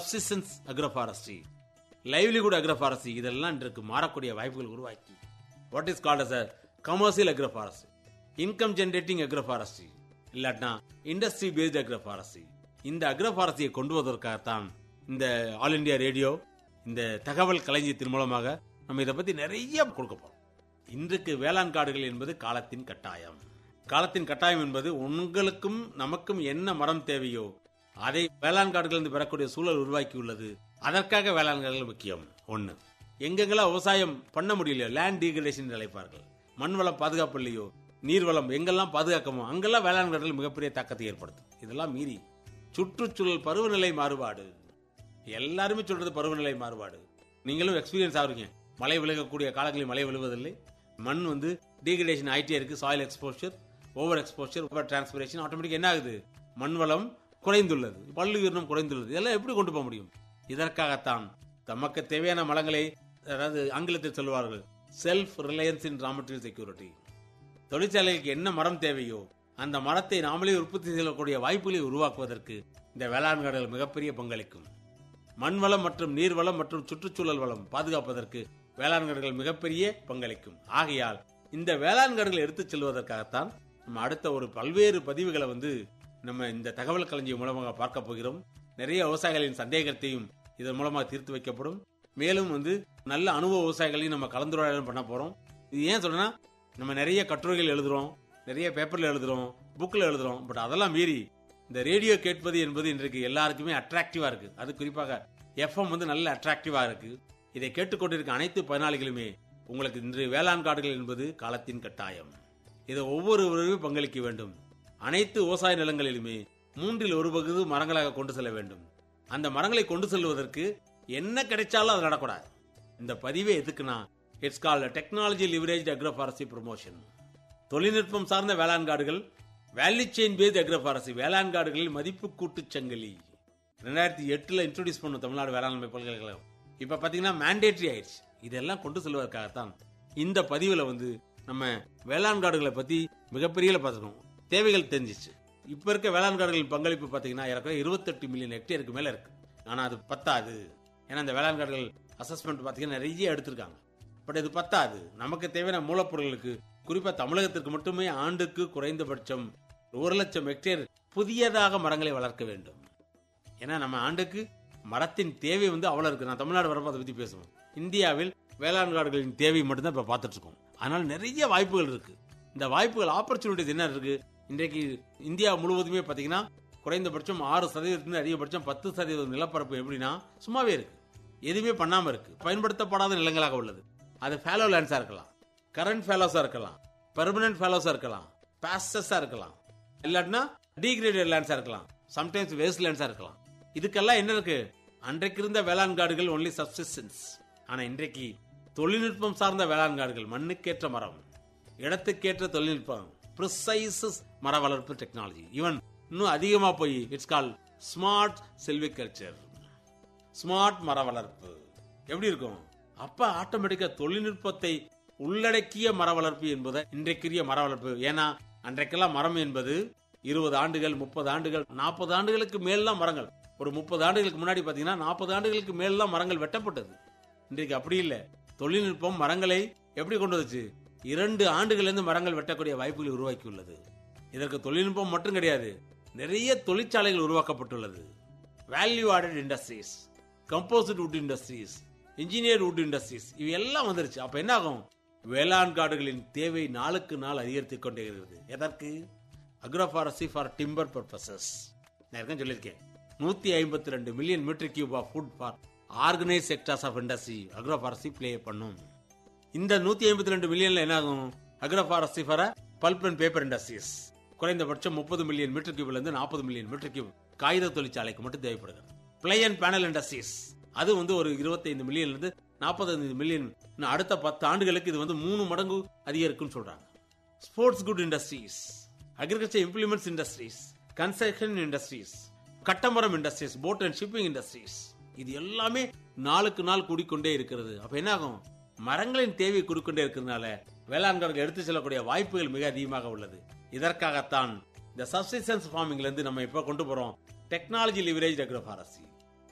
subsistence agroforestry livelihood agroforestry இதெல்லாம் இன்றைக்கு மாறக்கூடிய வாய்ப்புகள் உருவாக்கி what is called as a commercial agroforestry income generating agroforestry இல்லாட்டினா இண்டஸ்ட்ரி பேஸ்ட் அக்ரோஃபாரஸ்ட்ரி இந்த அக்ரோஃபாரஸ்ட்ரியை கொண்டு வருவதற்காகத்தான் இந்த ஆல் இந்தியா ரேடியோ இந்த தகவல் களஞ்சியத்தின் மூலமாக நம்ம இதை பத்தி நிறைய கொடுக்க போறோம் இன்றைக்கு வேளாண் காடுகள் என்பது காலத்தின் கட்டாயம் காலத்தின் கட்டாயம் என்பது உங்களுக்கும் நமக்கும் என்ன மரம் தேவையோ அதை வேளாண் காடுகளிலிருந்து பெறக்கூடிய சூழல் உருவாக்கி உள்ளது அதற்காக வேளாண் காடுகள் முக்கியம் ஒண்ணு எங்கெங்கெல்லாம் விவசாயம் பண்ண முடியலையோ லேண்ட் டீகிரேஷன் அழைப்பார்கள் மண் வளம் பாதுகாப்பு இல்லையோ நீர்வளம் எங்கெல்லாம் பாதுகாக்கமோ அங்கெல்லாம் வேளாண் காடுகள் மிகப்பெரிய தாக்கத்தை ஏற்படுத்தும் இதெல்லாம் மீறி சுற்றுச்சூழல் பருவநிலை மாறுபாடு எல்லாருமே சொல்றது பருவநிலை மாறுபாடு நீங்களும் எக்ஸ்பீரியன்ஸ் ஆகுறீங்க மழை விழுகக்கூடிய காலங்களில் மழை விழுவதில்லை மண் வந்து டீகிரேஷன் ஆயிட்டே இருக்கு soil exposure over exposure over transpiration automatic என்ன ஆகுது மண் வளம் குறைந்துள்ளது பல்லு உயிரினம் குறைந்துள்ளது இதெல்லாம் எப்படி கொண்டு போக முடியும் இதற்காகத்தான் தமக்கு தேவையான மலங்களை அதாவது ஆங்கிலத்தில் சொல்வார்கள் self reliance in raw material security தொழிற்சாலைக்கு என்ன மரம் தேவையோ அந்த மரத்தை நாமளே உற்பத்தி செய்யக்கூடிய வாய்ப்புகளை உருவாக்குவதற்கு இந்த வேளாண் காடுகள் மிகப்பெரிய பங்களிக்கும் மண் வளம் மற்றும் நீர் வளம் மற்றும் சுற்றுச்சூழல் வளம் பாதுகாப்பதற்கு வேளாண் காடுகள் மிகப்பெரிய பங்களிக்கும் ஆகையால் இந்த வேளாண் காடுகளை எடுத்துச் செல்வதற்காகத்தான் நம்ம அடுத்த ஒரு பல்வேறு பதிவுகளை வந்து நம்ம இந்த தகவல் களஞ்சியம் மூலமாக பார்க்க போகிறோம் நிறைய விவசாயிகளின் சந்தேகத்தையும் இதன் மூலமாக தீர்த்து வைக்கப்படும் மேலும் வந்து நல்ல அனுபவ விவசாயிகளையும் நம்ம கலந்துரையாடல் பண்ண போறோம் இது ஏன் சொல்றேன்னா நம்ம நிறைய கட்டுரைகள் எழுதுறோம் நிறைய பேப்பர்ல எழுதுறோம் புக்ல எழுதுறோம் பட் அதெல்லாம் மீறி இந்த ரேடியோ கேட்பது என்பது இன்றைக்கு எல்லாருக்குமே அட்ராக்டிவா இருக்கு அது குறிப்பாக எஃப்எம் வந்து நல்ல அட்ராக்டிவா இருக்கு இதை கேட்டுக்கொண்டிருக்க அனைத்து பயனாளிகளுமே உங்களுக்கு இன்று வேளாண் காடுகள் என்பது காலத்தின் கட்டாயம் இதை ஒவ்வொருவருமே பங்களிக்க வேண்டும் அனைத்து விவசாய நிலங்களிலுமே மூன்றில் ஒரு பகுதி மரங்களாக கொண்டு செல்ல வேண்டும் அந்த மரங்களை கொண்டு செல்வதற்கு என்ன கிடைச்சாலும் அது நடக்கூடாது இந்த பதிவே எதுக்குன்னா it's call technology leverage agroforestry promotion தொழில்நுட்பம் சார்ந்த வேளாண் காடுகள் வேல்யூ செயின் பேஸ்ட் அக்ரோஃபாரஸ்ட்ரி வேளாண் காடுகளில் மதிப்பு கூட்டு சங்கிலி ரெண்டாயிரத்தி எட்டுல இன்ட்ரோடியூஸ் பண்ணும் தமிழ்நாடு வேளாண்மை பல்கலைக்கழகம் இப்ப பாத்தீங்கன்னா மேண்டேட்டரி ஆயிடுச்சு இதெல்லாம் கொண்டு செல்வதற்காகத்தான் இந்த பதிவுல வந்து நம்ம வேளாண் காடுகளை பத்தி மிகப்பெரிய பார்த்துக்கணும் தேவைகள் தெரிஞ்சிச்சு இப்ப இருக்க வேளாண் காடுகளின் பங்களிப்பு பாத்தீங்கன்னா ஏறக்குறைய இருபத்தெட்டு மில்லியன் ஹெக்டேருக்கு மேல இருக்கு ஆனா அது பத்தாது ஏன்னா இந்த வேளாண் காடுகள் அசஸ்மெண்ட் பாத்தீங்கன்னா நிறைய எடுத்திருக்காங்க பட் இது பத்தாது நமக்கு தேவையான மூலப்பொருட்களுக்கு குறிப்பா தமிழகத்திற்கு மட்டுமே ஆண்டுக்கு குறைந்தபட்சம் ஒரு லட்சம் ஹெக்டேர் புதியதாக மரங்களை வளர்க்க வேண்டும் ஏன்னா நம்ம ஆண்டுக்கு மரத்தின் தேவை வந்து அவ்வளவு இருக்கு நான் தமிழ்நாடு வரப்போ அதை பத்தி பேசுவோம் இந்தியாவில் வேளாண் காடுகளின் தேவை மட்டும்தான் இப்ப பார்த்துட்டு இருக்கோம் அதனால நிறைய வாய்ப்புகள் இருக்கு இந்த வாய்ப்புகள் ஆப்பர்ச்சுனிட்டிஸ் என்ன இருக்கு இன்றைக்கு இந்தியா முழுவதுமே பாத்தீங்கன்னா குறைந்தபட்சம் ஆறு சதவீதத்திலிருந்து அதிகபட்சம் பத்து சதவீதம் நிலப்பரப்பு எப்படின்னா சும்மாவே இருக்கு எதுவுமே பண்ணாம இருக்கு பயன்படுத்தப்படாத நிலங்களாக உள்ளது அது ஃபேலோ லேண்ட்ஸா இருக்கலாம் கரண்ட் ஃபேலோஸா இருக்கலாம் பெர்மனன்ட் ஃபேலோஸா இருக்கலாம் பாஸ்டஸா இருக்கலாம் இல்லாட்டினா டீகிரேடட் லேண்ட்ஸா இருக்கலாம் சம்டைம்ஸ் வேஸ்ட் லேண்ட்ஸா இருக்கலாம் இதுக்கெல்லாம் என்ன இருக்கு அன்றைக்கு இருந்த வேளாண் காடுகள் ஒன்லி சப்சிஸ்டன்ஸ் ஆனா இன்றைக்கு தொழில்நுட்பம் சார்ந்த வேளாண் காடுகள் மண்ணுக்கேற்ற மரம் இடத்துக்கேற்ற தொழில்நுட்பம் ப்ரிசைஸ் மர வளர்ப்பு டெக்னாலஜி ஈவன் இன்னும் அதிகமா போய் it's call smart silviculture smart மர வளர்ப்பு எப்படி இருக்கும் அப்ப ஆட்டோமேட்டிக்கா தொழில்நுட்பத்தை உள்ளடக்கிய மர வளர்ப்பு என்பது இன்றைக்குரிய மர வளர்ப்பு ஏன்னா அன்றைக்கெல்லாம் மரம் என்பது இருபது ஆண்டுகள் முப்பது ஆண்டுகள் நாற்பது ஆண்டுகளுக்கு மேல்லாம் மரங்கள் ஒரு முப்பது ஆண்டுகளுக்கு முன்னாடி பாத்தீங்கன்னா நாற்பது ஆண்டுகளுக்கு மேல்லாம் மரங்கள் வெட்டப்பட்டது இன்றைக்கு அப்படி இல்லை தொழில்நுட்பம் மரங்களை எப்படி கொண்டு வந்துச்சு இரண்டு ஆண்டுகளிலிருந்து மரங்கள் வெட்டக்கூடிய வாய்ப்புகளை உருவாக்கி உள்ளது இதற்கு தொழில்நுட்பம் மட்டும் கிடையாது நிறைய தொழிற்சாலைகள் உருவாக்கப்பட்டுள்ளது value added industries composite wood industries engineer wood industries இவை எல்லாம் வந்துருச்சு அப்ப என்ன ஆகும் வேளாண் காடுகளின் தேவை நாளுக்கு நாள் அதிகரித்துக் கொண்டே இருக்கிறது எதற்கு அக்ரோஃபாரஸ்ட்ரி ஃபார் டிம்பர் பர்பசஸ் நான் ஏற்கனவே சொல்லியிருக்கேன் நூத்தி ஐம்பத்தி ரெண்டு million metre cube of foot for organise sectors of industry agroforestry play பண்ணும் இந்த நூத்தி ஐம்பத்தி ரெண்டு மில்லியன்ல என்ன ஆகும் agroforestry for pulp and paper industries குறைந்தபட்சம் முப்பது மில்லியன் மீட்டர் கியூப்ல இருந்து நாற்பது மில்லியன் மீட்டர் கியூப் காகித தொழிற்சாலைக்கு மட்டும் தேவைப்படுகிறது பிளே அண்ட் பேனல் இண்டஸ்ட்ரீஸ் அது வந்து ஒரு இருபத்தைந்து மில்லியன்ல இருந்து நாற்பத்தைந்து மில்லியன் இன்னும் அடுத்த பத்து ஆண்டுகளுக்கு இது வந்து மூணு மடங்கு அதிகரிக்கும் சொல்றாங்க sports good industries agriculture implements industries construction industries கட்டமரம் industries boat and shipping industries இது எல்லாமே நாளுக்கு நாள் கூடிக்கொண்டே இருக்கிறது அப்ப என்ன ஆகும் மரங்களின் தேவை கூடிக்கொண்டே இருக்கிறதுனால வேளாண்காரர்கள் எடுத்து செல்லக்கூடிய வாய்ப்புகள் மிக அதிகமாக உள்ளது இதற்காகத்தான் இந்த சப்சிஸ்டன்ஸ் ஃபார்மிங்ல இருந்து நம்ம இப்ப கொண்டு போறோம் technology leverage agroforestry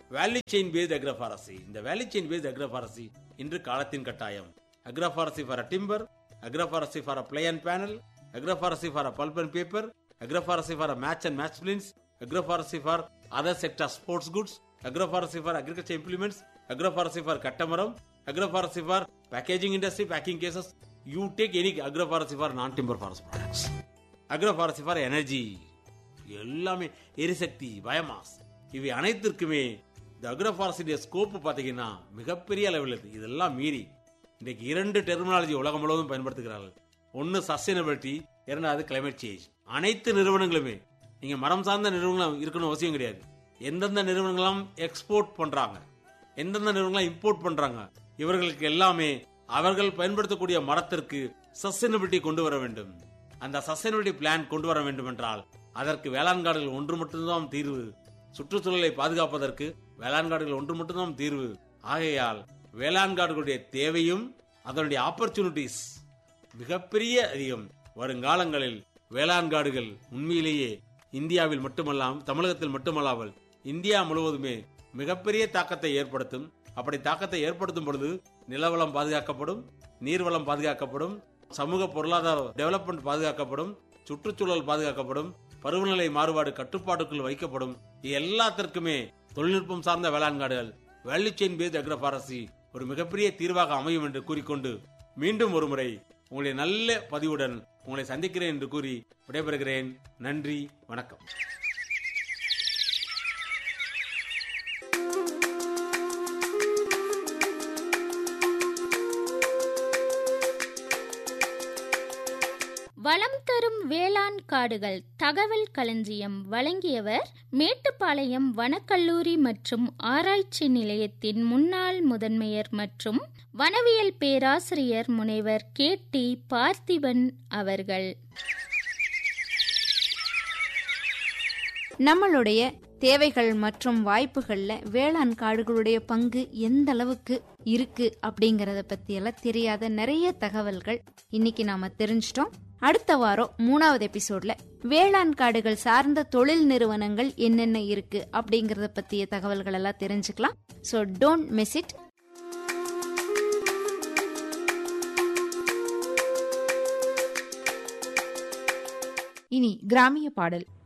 value chain based agroforestry இந்த வேல்யூ செயின் பேஸ்ட் அக்ரஃபாரசி இன்று காலத்தின் கட்டாயம் agroforestry for timber agroforestry for ply and panel agroforestry for pulp and paper agroforestry for match and match splints agroforestry for other sector sports goods agroforestry for agriculture implements agroforestry for கட்டமரம் agroforestry for packaging industry packing cases you take any agroforestry for non timber forest products agroforestry for energy எல்லாமே எரிசக்தி biomass இவை அனைத்திற்குமே இந்த அக்ரஃபாரசிடைய scope பார்த்தீங்கன்னா மிகப்பெரிய அளவில் இருக்கு இதெல்லாம் மீறி இன்றைக்கு இரண்டு டெர்மினாலஜி உலகம் முழுவதும் பயன்படுத்துகிறார்கள் ஒன்று சஸ்டைனபிலிட்டி இரண்டாவது கிளைமேட் சேஞ்ச் அனைத்து நிறுவனங்களுமே நீங்க மரம் சார்ந்த நிறுவனம் இருக்கணும் அவசியம் கிடையாது எந்தெந்த நிறுவனங்களும் எக்ஸ்போர்ட் பண்றாங்க எந்தெந்த நிறுவனங்களும் இம்போர்ட் பண்றாங்க இவர்களுக்கு எல்லாமே அவர்கள் பயன்படுத்தக்கூடிய மரத்திற்கு சஸ்டைனபிலிட்டி கொண்டு வர வேண்டும் அந்த சஸ்டைனபிலிட்டி பிளான் கொண்டு வர வேண்டும் என்றால் அதற்கு வேளாண் காடுகள் ஒன்று மட்டும்தான் தீர்வு சுற்றுச்சூழலை பாதுகாப்பதற்கு வேளாண் காடுகள் ஒன்று மட்டும்தான் தீர்வு ஆகையால் வேளாண் காடுகளுடைய தேவையும் அதனுடைய ஆப்பர்ச்சுனிட்டிஸ் மிகப்பெரிய அதிகம் வருங்காலங்களில் வேளாண் காடுகள் உண்மையிலேயே இந்தியாவில் மட்டுமல்லாமல் தமிழகத்தில் மட்டுமல்லாமல் இந்தியா முழுவதுமே மிகப்பெரிய தாக்கத்தை ஏற்படுத்தும் அப்படி தாக்கத்தை ஏற்படுத்தும் பொழுது நிலவளம் பாதுகாக்கப்படும் நீர்வளம் பாதுகாக்கப்படும் சமூக பொருளாதார டெவலப்மெண்ட் பாதுகாக்கப்படும் சுற்றுச்சூழல் பாதுகாக்கப்படும் பருவநிலை மாறுபாடு கட்டுப்பாட்டுக்குள் வைக்கப்படும் இது எல்லாத்திற்குமே தொழில்நுட்பம் சார்ந்த வேளாண் காடுகள் வேல்யூ செயின் பேஸ்ட் அக்ரபாரசி ஒரு மிகப்பெரிய தீர்வாக அமையும் என்று கூறிக்கொண்டு மீண்டும் ஒருமுறை உங்களுடைய நல்ல பதிவுடன் உங்களை சந்திக்கிறேன் என்று கூறி விடைபெறுகிறேன் நன்றி வணக்கம் வளம் தரும் வேளாண் காடுகள் தகவல் களஞ்சியம் வழங்கியவர் மேட்டுப்பாளையம் வனக்கல்லூரி மற்றும் ஆராய்ச்சி நிலையத்தின் முன்னாள் முதன்மையர் மற்றும் வனவியல் பேராசிரியர் முனைவர் கே டி பார்த்திபன் அவர்கள் நம்மளுடைய தேவைகள் மற்றும் வாய்ப்புகள்ல வேளாண் காடுகளுடைய பங்கு எந்த அளவுக்கு இருக்கு அப்படிங்கறத பத்தி எல்லாம் தெரியாத நிறைய தகவல்கள் இன்னைக்கு நாம தெரிஞ்சிட்டோம் அடுத்த வாரம் மூணாவது எபிசோட்ல வேளாண் காடுகள் சார்ந்த தொழில் நிறுவனங்கள் என்னென்ன இருக்கு அப்படிங்கறத பத்திய தகவல்கள் எல்லாம் தெரிஞ்சுக்கலாம் ஸோ டோன்ட் மிஸ் இட் இனி கிராமிய பாடல்